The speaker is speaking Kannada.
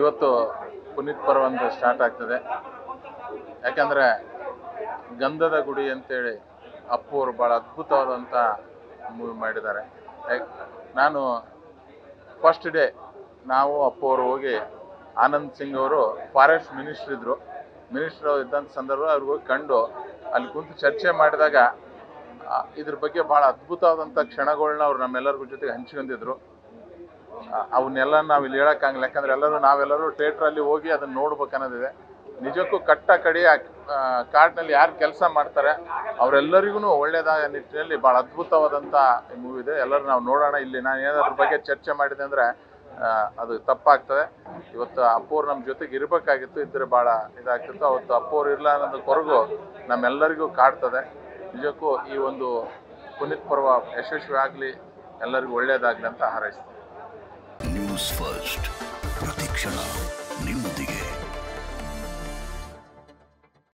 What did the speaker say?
ಇವತ್ತು ಪುನೀತ್ ಪರ್ವಂತ ಸ್ಟಾರ್ಟ್ ಆಗ್ತದೆ ಯಾಕಂದರೆ ಗಂಧದ ಗುಡಿ ಅಂತೇಳಿ ಅಪ್ಪು ಅವರು ಭಾಳ ಅದ್ಭುತವಾದಂಥ ಮೂವಿ ಮಾಡಿದ್ದಾರೆ ಯಾಕ್- ನಾನು ಫಸ್ಟ್ ಡೇ ನಾವು ಅಪ್ಪು ಅವರು ಹೋಗಿ ಆನಂದ್ ಸಿಂಗ್ ಅವರು ಫಾರೆಸ್ಟ್ ಮಿನಿಸ್ಟ್ರ್ ಇದ್ದರು ಮಿನಿಸ್ಟ್ರ್ ಇದ್ದಂಥ ಸಂದರ್ಭ ಅವ್ರಿಗೆ ಹೋಗಿ ಕಂಡು ಅಲ್ಲಿ ಕುಂತು ಚರ್ಚೆ ಮಾಡಿದಾಗ ಆ, ಇದ್ರ ಬಗ್ಗೆ ಭಾಳ ಅದ್ಭುತವಾದಂಥ ಕ್ಷಣಗಳನ್ನ ಅವ್ರು ನಮ್ಮೆಲ್ಲರಿಗೂ ಜೊತೆಗೆ ಹಂಚ್ಕೊಂಡಿದ್ರು ಆ, ಅವನ್ನೆಲ್ಲ ನಾವು ಇಲ್ಲಿ ಹೇಳೋಕ್ಕಾಗಲ್ಲ ಯಾಕಂದ್ರೆ ಎಲ್ಲರೂ ನಾವೆಲ್ಲರೂ ಥಿಯೇಟ್ರಲ್ಲಿ ಹೋಗಿ ಅದನ್ನ ನೋಡ್ಬೇಕು ಅನ್ನೋದಿದೆ ನಿಜಕ್ಕೂ ಕಟ್ಟ ಕಡಿ ಆ ಕಾಡಿನಲ್ಲಿ ಯಾರು ಕೆಲಸ ಮಾಡ್ತಾರೆ ಅವರೆಲ್ಲರಿಗೂ ಒಳ್ಳೇದಾದ ನಿಟ್ಟಿನಲ್ಲಿ ಭಾಳ ಅದ್ಭುತವಾದಂಥ ಮೂವಿ ಇದೆ ಎಲ್ಲರೂ ನಾವು ನೋಡೋಣ ಇಲ್ಲಿ ನಾನು ಏನಾದ್ರ ಬಗ್ಗೆ ಚರ್ಚೆ ಮಾಡಿದೆ ಅಂದರೆ ಅದು ತಪ್ಪಾಗ್ತದೆ ಇವತ್ತು ಅಪ್ಪೋರು ನಮ್ಮ ಜೊತೆಗೆ ಇರಬೇಕಾಗಿತ್ತು ಇದ್ರೆ ಭಾಳ ಇದಾಗ್ತಿತ್ತು ಅವತ್ತು ಅಪ್ಪೋರು ಇಲ್ಲ ಅನ್ನೋದು ಕೊರಗು ನಮ್ಮೆಲ್ಲರಿಗೂ ಕಾಡ್ತದೆ ನಿಜಕ್ಕೂ ಈ ಒಂದು ಪುನೀತ್ ಪರ್ವ ಯಶಸ್ವಿ ಆಗಲಿ ಎಲ್ಲರಿಗೂ ಒಳ್ಳೆಯದಾಗಲಿ ಅಂತ ಹಾರೈಸ್ತೀನಿ ನ್ಯೂಸ್ ಫಸ್ಟ್ ಪ್ರತಿಕ್ಷಣ ನಿಮ್ಮೊಂದಿಗೆ